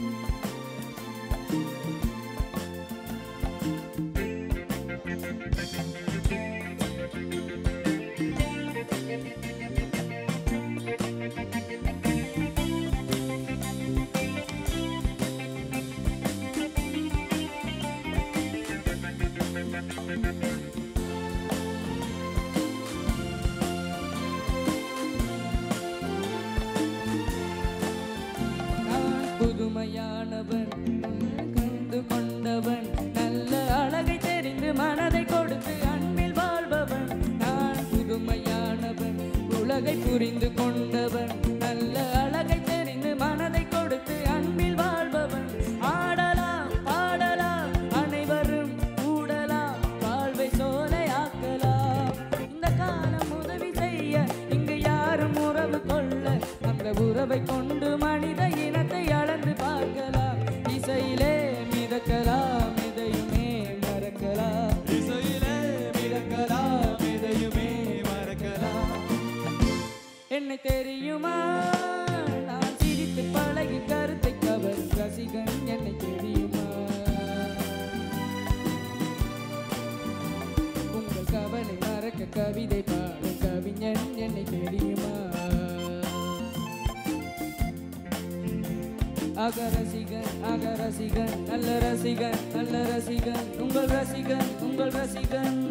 நான் புதுமையானவன் கண்டு கொண்டவன் நல்ல அழகை தெரிந்து மனதை கொடுத்து அன்பில் வாழ்பவன் நான் புதுமையானவன் உலகை புரிந்து கொண்டவன் நல்ல அழகை தெரிந்து மனதை கொடுத்து அன்பில் வாழ்பவன் ஆடலாம் பாடலாம் அனைவரும் கூடலாம் வாழ்வை சோலையாக்கலாம் இந்த காலம் உதவி செய்ய இங்கு யாரும் உறவு கொள்ள அந்த உறவை கொண்டு மனித இனத்தை அளந்து பார்க்கலாம் இசையிலே மிதக்கலாம் இதையுமே மறக்கலாம் இசையிலே மிதக்கலாம் இதையுமே மறக்கலாம் என்னை தெரியுமா நான் சிரித்து பழகி கருத்தை கவரும் ரசிகன் என்னை தெரியுமா உங்கள் கவலை மறக்க கவிதை பாடும் கவிஞன் அக ரசிகன் அக ரசிகன் நல்ல ரசிகன் நல்ல ரசிகன் உங்கள் ரசிகன் உங்கள் ரசிகன்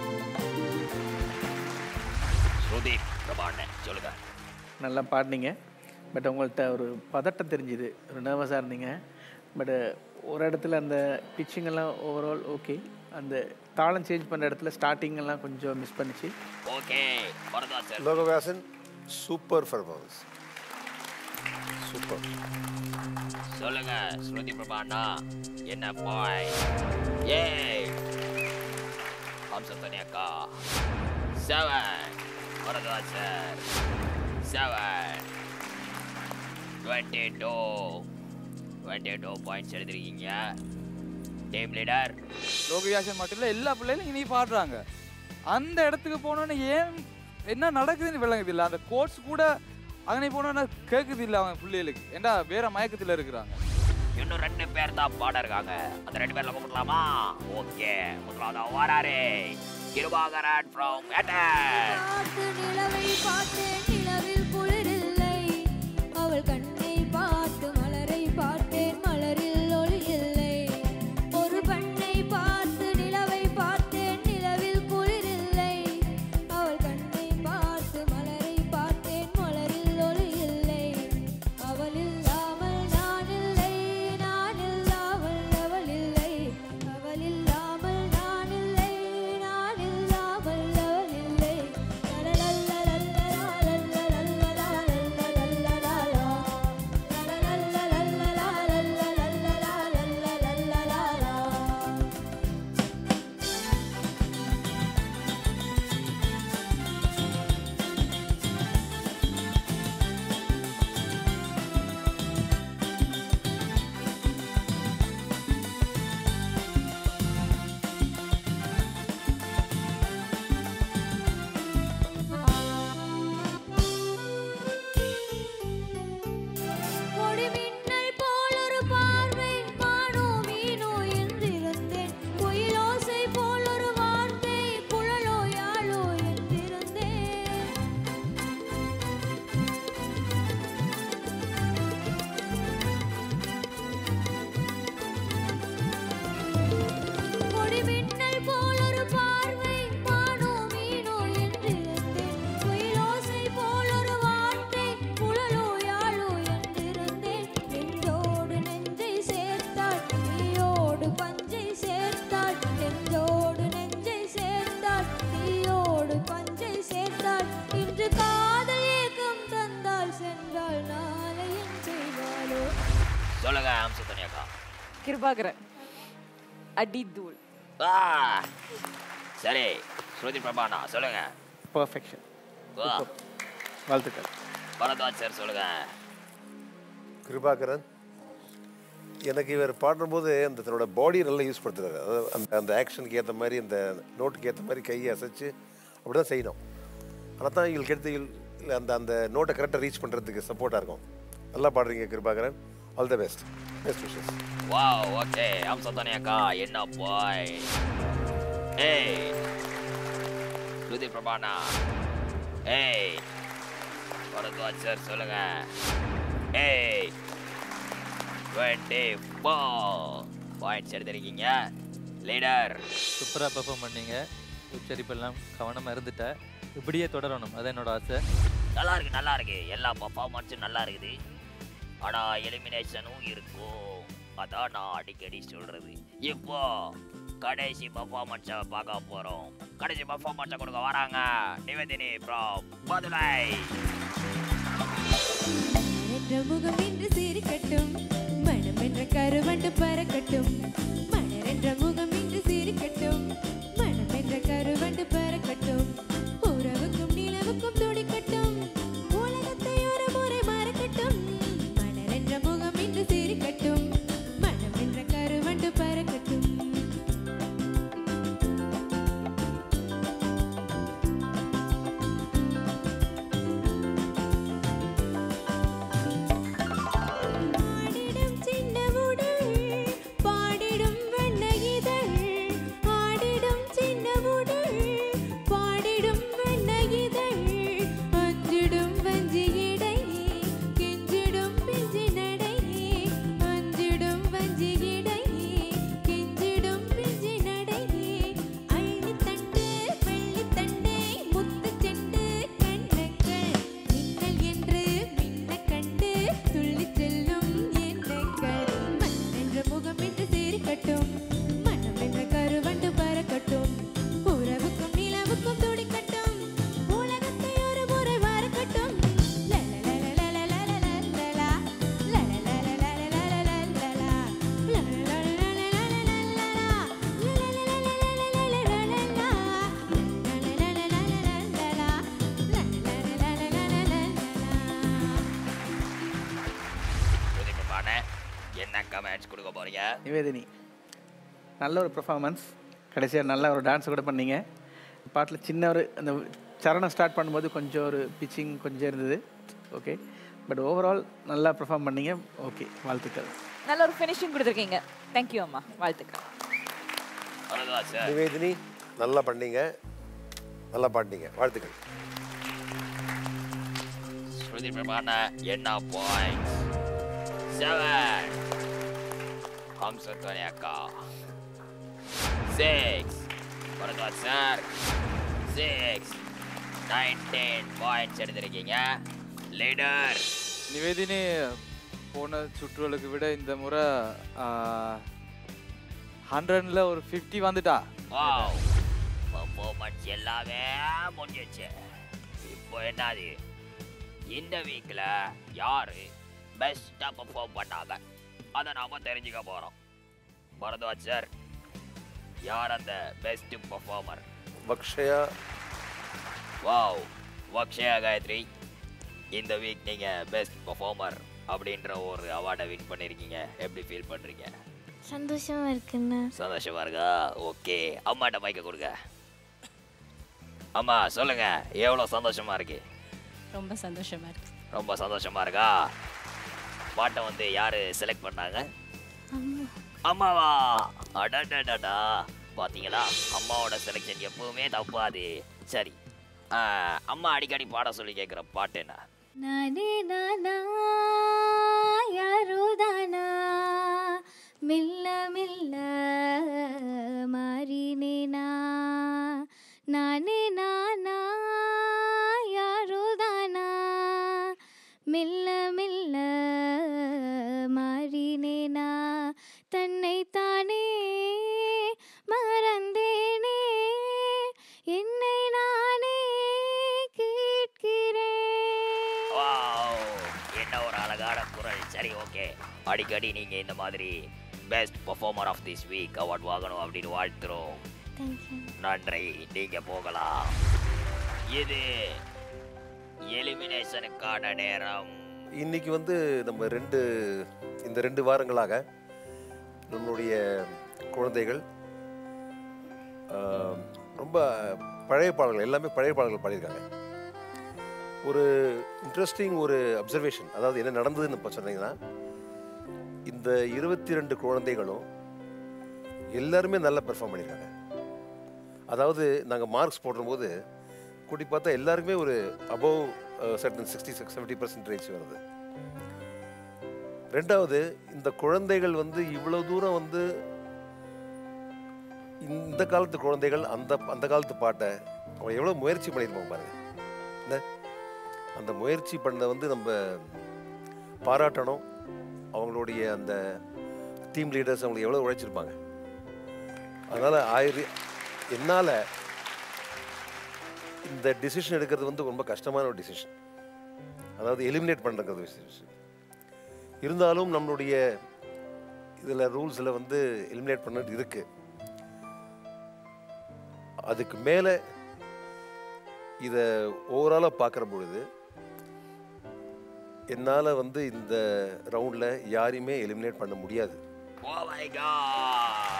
ஸ்ருதி பிரபாண்ணன் சொல்லுங்க நல்லா பாடினீங்க பட் உங்கள்கிட்ட ஒரு பதட்டம் தெரிஞ்சுது ஒரு நர்வஸாக இருந்தீங்க பட் ஒரு இடத்துல அந்த pitching எல்லாம் ஓவரால் ஓகே அந்த தாளம் சேஞ்ச் பண்ணுற இடத்துல starting எல்லாம் கொஞ்சம் மிஸ் பண்ணிச்சு okay Varadha sir Logavasan super performance super சொல்லுங்க ஸ்ருதி பிரபாண்ணா என்ன பாய் ஏய் ஹம்சத்தனி அக்கா seven Varadha sir seven twenty two twenty two points எடுத்திருக்கீங்க டீம் லீடர் லோகவியாசன் மட்டும் இல்லை எல்லா பிள்ளைகளும் இனி பாடுறாங்க அந்த இடத்துக்கு போனோன்னே ஏன் என்ன நடக்குதுன்னு விளங்குது இல்லை அந்த கோர்ஸ் கூட அங்கே போனோன்னா கேட்குது இல்லை அவங்க பிள்ளைகளுக்கு ஏண்டா வேற மயக்கத்தில் இருக்கிறாங்க இன்னும் ரெண்டு பேர் தான் பாட இருக்காங்க அந்த ரெண்டு பேர்ல கூப்பிடலாமா ஓகே முதலாவது வாராரே கிருபாகரன் ஃப்ரம் ஏட்டர் பார்த்து நிலவை பார்த்தேன் நிலவில் குளிரில்லை அவள் கண்ணை பார்த்து மலரை பார்த்தேன் மலரில் ஒளி இல்லை ஒரு பெண்ணை பார்த்து நிலவை பார்த்தேன் நிலவில் குளிரில்லை அவள் கண்ணை பார்த்து மலரை பார்த்தேன் மலரில் ஒளி இல்லை அவள் இல்லாமல் நான் இல்லை நான் இல்லாமல் அவள் இல்லை அவள் இல்லாமல் நான் இல்லை நான் இல்லாமல் அவள் இல்லை கொடி மின்னல் போல் ஒரு பார்வை மானோ மீனோ என்றிருந்தேன் குயிலோசை போல் ஒரு வார்த்தை குழலோ யாழோ என்றிருந்தேன் கொடி மின்னல் போல் ஒரு பார்வை மானோ மீனோ என்றிருந்தேன் குயிலோசை போல் ஒரு வார்த்தை குழலோ யாழோ என்றிருந்தேன் நெஞ்சோடு நெஞ்சை சேர்த்தாள் நீயோடு பஞ்சை சேர்த்தாள் நெஞ்சோடு நெஞ்சை சேர்த்தாள் நீயோடு பஞ்சை சேர்த்தாள் இன்று காதல் ஏக்கம் தந்தாள் சென்றாள் நாளை என் செய்வாளோ சொல்லுங்க ஹம்சத்தனி அக்கா கிருபாகரன் அடி தூள் ஆ சரி ஸ்ருதி பிரபாண்ணா சொல்லுங்க பர்ஃபெக்ஷன் வா வாழ்த்துக்கள் பரத்வாஜ் சார் சொல்லுங்க கிருபாகரன் எனக்கு இவர் பாடும்போது அந்த தன்னோட பாடி நல்லா யூஸ் படுத்துறாரு அதாவது அந்த அந்த ஆக்ஷனுக்கு ஏற்ற மாதிரி அந்த நோட்டுக்கு ஏற்ற மாதிரி கையை அசைச்சு அப்படி தான் செய்யணும் ஆனால் தான் இவங்களுக்கு எடுத்து இல்லை அந்த அந்த நோட்டை கரெக்டாக ரீச் பண்ணுறதுக்கு சப்போர்ட்டாக இருக்கும் நல்லா பாடுறீங்க Kirubakaran all the best best wishes wow okay Hamsadhwani அக்கா என்ன பாய் ஏய் ஸ்ருதி பிரபாண்ணா ஏய் பரத்வாஜ் சார் சொல்லுங்க ஏய் டுவெண்ட்டி ஃபோர் பாயிண்ட்ஸ் எடுத்திருக்கீங்க லீடர் சூப்பராக பெர்ஃபார்ம் பண்ணீங்க உச்சரிப்பெல்லாம் கவனமாக இருந்துட்டேன் இப்படியே தொடரணும் அது என்னோட ஆசை நல்லா இருக்கு நல்லா இருக்கு எல்லா பர்ஃபார்மன்ஸும் நல்லா இருக்குது ஆனா எலிமினேஷனும் இருக்கும் அதான் நான் அடிக்கடி சொல்றது இப்போ கடைசி பர்ஃபார்மன்ஸை பார்க்க போறோம் கடைசி பர்ஃபார்மன்ஸை கொடுக்க வராங்க நிவேதினி ஃப்ரம் மதுரை என்ற முகம் இன்று சிரிக்கட்டும் மனம் என்ற கருவண்டு பறக்கட்டும் மலர் என்ற முகம் இன்று சிரிக்கட்டும் மனம் என்ற கருவண்டு பறக்கட்டும் உறவுக்கும் நிலவுக்கும் துடிக்கட்டும் உலகத்தை ஒரு முறை மறக்கட்டும் மலர் என்ற முகம் இன்று சிரிக்கட்டும் மனம் என்ற கருவண்டு பறக்கட்டும் ஆடிடும் சின்ன உடல் பாடிடும் வண்ண இதழ் ஆடிடும் சின்ன உடல் பாடிடும் போறீங்க நிவேதினி நல்ல ஒரு பெர்ஃபார்மன்ஸ் கடைசியாக நல்ல ஒரு டான்ஸ் கூட பண்ணீங்க பாட்டில் சின்ன ஒரு அந்த சரணம் ஸ்டார்ட் பண்ணும்போது கொஞ்சம் ஒரு பிச்சிங் கொஞ்சம் இருந்தது ஓகே பட் ஓவரால் நல்லா பெர்ஃபார்ம் பண்ணீங்க ஓகே வாழ்த்துக்கள் நல்ல ஒரு ஃபினிஷிங் கொடுத்துருக்கீங்க தேங்க்யூ அம்மா வாழ்த்துக்கள் வரதராஜ் சார் நிவேதினி நல்லா பண்ணீங்க நல்லா பாடினீங்க வாழ்த்துக்கள் ஸ்ருதி பிரபான என்ன பாயிண்ட் செவன் ஹம்சத்வனி அக்கா six Varadaraj sir six nineteen points எடுத்திருக்கீங்க லீடர் நிவேதினி போன சுற்றுகளுக்கு விட இந்த முறை ஹண்ட்ரட்ல ஒரு ஃபிஃப்டி வந்துட்டா வாவ் பர்ஃபார்மன்ஸ் எல்லாமே முடிஞ்சிச்சு இப்போ என்னது இந்த வீக்கில் யாரு பெஸ்ட்டாக பெர்ஃபார்ம் பண்ணாங்க அதை நாம தெரிஞ்சுக்க போகிறோம் பரத்வாஜ் சார் யார் அந்த best performer Bakshaya wow Vakshaya Gayathri இந்த வீக் நீங்கள் பெஸ்ட் பெர்ஃபார்மர் அப்படின்ற ஒரு அவார்டை வின் பண்ணியிருக்கீங்க எப்படி ஃபீல் பண்ணுறீங்க சந்தோஷமா இருக்குண்ணா சந்தோஷமா இருக்கா ஓகே அம்மாட்ட மைக்க கொடுங்க அம்மா சொல்லுங்க எவ்வளோ சந்தோஷமா இருக்கு ரொம்ப சந்தோஷமா இருக்கு ரொம்ப சந்தோஷமா இருக்கா பாட்டை வந்து யாரு செலக்ட் பண்ணாங்க அம்மாவா அடடடடா பாத்தீங்களா அம்மாவோட செலெக்ஷன் எப்பவுமே தப்பாது சரி ஆ, அம்மா அடிக்கடி பாட சொல்லி கேட்குற பாட்டு என்ன நானே நானா யாரோ தானா மெல்ல மெல்ல மாறினேனா நானே நானா யாரோ தானா மெல்ல மெல்ல மாறினேனா தன்னை தானே மறந்தேனே என்னை நானே கேட்கிறேன் வாவ் என்ன ஒரு அழகான குரல் சரி ஓகே அடிக்கடி நீங்க இந்த மாதிரி best performer of this week award வாங்கணும் அப்படின்னு வாழ்த்துறோம் தேங்க்யூ நன்றி நீங்க போகலாம் இது எலிமினேஷனுக்கான நேரம் இன்னைக்கு வந்து நம்ம ரெண்டு இந்த ரெண்டு வாரங்களாக நம்மளுடைய குழந்தைகள் ஆஹ், ரொம்ப பழைய பாடல்கள் எல்லாமே பழைய பாடல்கள் பாடியிருக்காங்க ஒரு இன்ட்ரெஸ்டிங் ஒரு அப்சர்வேஷன் அதாவது என்ன நடந்ததுன்னு இப்போ சொன்னீங்கன்னா இந்த இருபத்தி ரெண்டு குழந்தைகளும் எல்லாருமே நல்லா பெர்ஃபார்ம் பண்ணியிருக்காங்க அதாவது நாங்கள் மார்க்ஸ் போடும்போது கூட்டி பார்த்தா எல்லாருக்குமே ஒரு above certain sixty six seventy percentage வருது ரெண்டாவது இந்த குழந்தைகள் வந்து இவ்வளவு தூரம் வந்து இந்த காலத்து குழந்தைகள் அந்த அந்த காலத்து பாட்டை அவங்க எவ்வளோ முயற்சி பண்ணியிருப்பாங்க பாருங்க என்ன அந்த முயற்சி பண்ண வந்து நம்ம பாராட்டணும் அவங்களுடைய அந்த டீம் லீடர்ஸ் அவங்களுக்கு எவ்வளோ உழைச்சிருப்பாங்க அதனால் ஆயிரு என்னால் இந்த டிசிஷன் எடுக்கிறது வந்து ரொம்ப கஷ்டமான ஒரு டிசிஷன் அதாவது எலிமினேட் பண்ணுறது டிசிஷன் இருந்தாலும் நம்மளுடைய இதில் ரூல்ஸில் வந்து எலிமினேட் பண்ணது இருக்கு அதுக்கு மேலே இதை ஓவராலாக பார்க்குற பொழுது என்னால் வந்து இந்த ரவுண்டில் யாரையுமே எலிமினேட் பண்ண முடியாது Oh my god!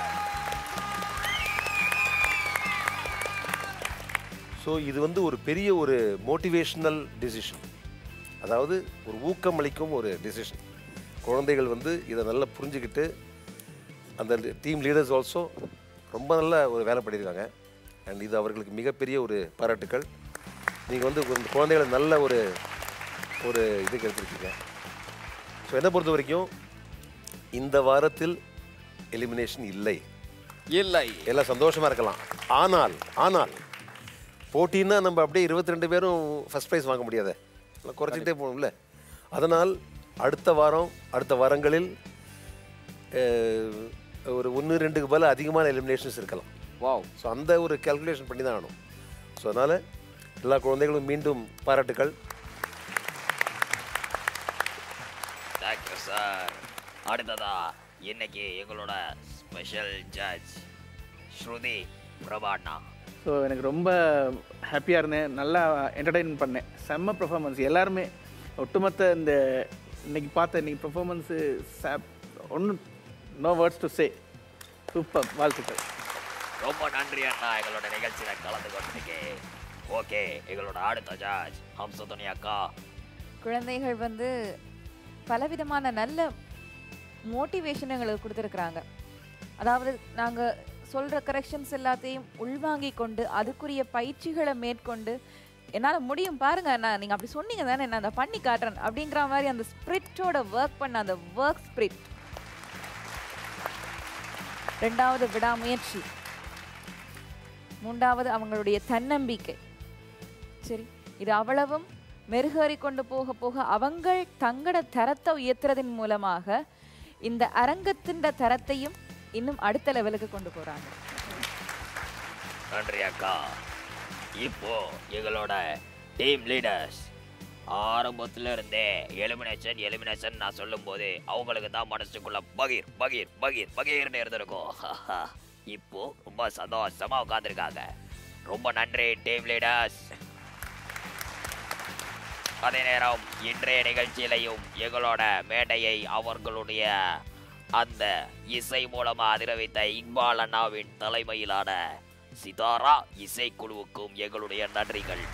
ஸோ இது வந்து ஒரு பெரிய ஒரு மோட்டிவேஷ்னல் டிசிஷன் அதாவது ஒரு ஊக்கமளிக்கும் ஒரு டிசிஷன் குழந்தைகள் வந்து இதை நல்லா புரிஞ்சுக்கிட்டு அந்த டீம் லீடர்ஸ் ஆல்சோ ரொம்ப நல்ல ஒரு வேலை பண்ணியிருக்காங்க அண்ட் இது அவர்களுக்கு மிகப்பெரிய ஒரு பாராட்டுக்கள் நீங்கள் வந்து இந்த குழந்தைகளை நல்ல ஒரு ஒரு இதுக்கு எடுத்துருக்கீங்க ஸோ என்னை பொறுத்த வரைக்கும் இந்த வாரத்தில் எலிமினேஷன் இல்லை இல்லை எல்லாம் சந்தோஷமா இருக்கலாம் ஆனால் ஆனால் போட்டின்னா நம்ம அப்படியே இருபத்தி ரெண்டு பேரும் ஃபர்ஸ்ட் ப்ரைஸ் வாங்க முடியாதே எல்லாம் குறைச்சிக்கிட்டே போகணும்ல அதனால் அடுத்த வாரம் அடுத்த வாரங்களில் அஹ், ஒரு ஒன்று ரெண்டுக்கு பதில் அதிகமான எலிமினேஷன்ஸ் இருக்கலாம் வாவ் ஸோ அந்த ஒரு கால்குலேஷன் பண்ணி தான் ஆகணும் ஸோ அதனால் எல்லா குழந்தைகளும் மீண்டும் பாராட்டுக்கள் தேங்க்யூ சார் அடுத்ததா இன்னைக்கு எங்களோட special judge Shruti Prabhanna so எனக்கு ரொம்ப ஹாப்பியாக இருந்தேன் நல்லா என்டர்டெயின் பண்ணேன் செம்ம பெர்ஃபார்மன்ஸ் எல்லாருமே ஒட்டுமொத்த இந்த இன்னைக்கு பார்த்த இன்னைக்கு பெர்ஃபார்மன்ஸு ஒன்றும் no words to say super வாழ்த்துக்கள் ரொம்ப நன்றி அண்ணா எங்களோட நிகழ்ச்சியில கலந்து கொண்டிருக்கே ஓகே எங்களோட அடுத்த ஜார்ஜ் ஹம்சதுனி அக்கா குழந்தைகள் வந்து பலவிதமான நல்ல மோட்டிவேஷன் எங்களுக்கு கொடுத்துருக்குறாங்க அதாவது நாங்கள் சொல்கிற கரெக்ஷன்ஸ் எல்லாத்தையும் உள்வாங்கி கொண்டு அதுக்குரிய பயிற்சிகளை மேற்கொண்டு என்னால் முடியும் பாருங்க நான் நீங்கள் அப்படி சொன்னீங்க தானே நான் அதை பண்ணி காட்டுறேன் அப்படிங்கிற மாதிரி அந்த ஸ்பிரிட்டோட ஒர்க் பண்ண அந்த ஒர்க் ஸ்பிரிட் ரெண்டாவது விடாமுயற்சி மூன்றாவது அவங்களுடைய தன்னம்பிக்கை சரி இது அவ்வளவும் மெருகேறி கொண்டு போக போக அவங்கள் தங்கட தரத்தை உயர்த்துறதன் மூலமாக இந்த அரங்கத்தின் தரத்தையும் இன்னும் அடுத்த லெவலுக்கு கொண்டு போறாங்க நன்றி அக்கா இப்போ எங்களோட டீம் லீடர்ஸ் ஆரம்பத்துல இருந்தே எலிமினேஷன் எலிமினேஷன் நான் சொல்லும்போது அவங்களுக்கு தான் மனசுக்குள்ள பகீர் பகீர் பகீர் பகீர்னு இருந்திருக்கும் இப்போ ரொம்ப சந்தோஷமா உட்காந்துருக்காங்க ரொம்ப நன்றி டீம் லீடர்ஸ் அதே நேரம் இன்றைய நிகழ்ச்சியிலையும் எங்களோட மேடையை அவர்களுடைய அந்த இசை மூலமா அதிர வைத்த இக்பால் அண்ணாவின் தலைமையிலான சிதாரா இசைக்குழுவுக்கும் எங்களுடைய நன்றிகள்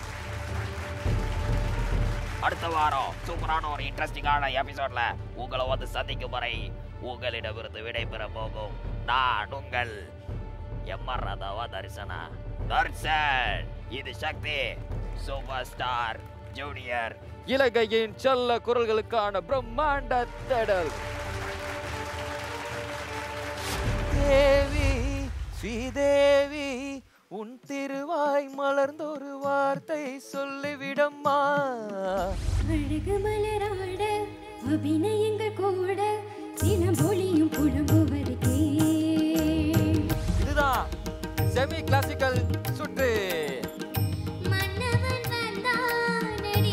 அடுத்த வாரம் சூப்பரான ஒரு இன்ட்ரெஸ்டிங்கான எபிசோட்ல உங்களை வந்து சந்திக்கும் வரை உங்களிடமிருந்து விடைபெற போகும் நான் உங்கள் எம்ஆர் ராதாவா தரிசனா தர்சன் இது சக்தி சூப்பர் ஸ்டார் ஜூனியர் இலங்கையின் செல்ல குரல்களுக்கான பிரம்மாண்ட தேடல் தேவி ஸ்ரீதேவி உன் திருவாய் மலர்ந்தொரு வார்த்தை சொல்லிவிடம்மா அழகு மலராட அபிநயங்கள் கூட சிலம்பொழியும் புலம்புவதற்கே இதுதான் செமி கிளாசிக்கல் சுற்று மன்னவன் வந்தானடி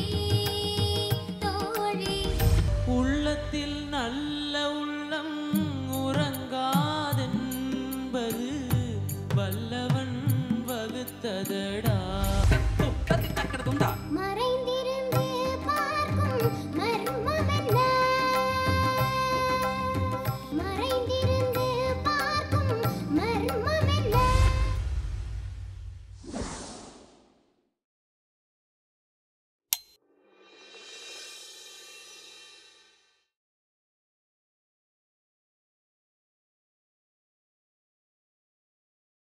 தோழி உள்ளத்தில் நல்ல உள்ளம் உறங்காதென்பது வல்லவன் வகுத்ததடா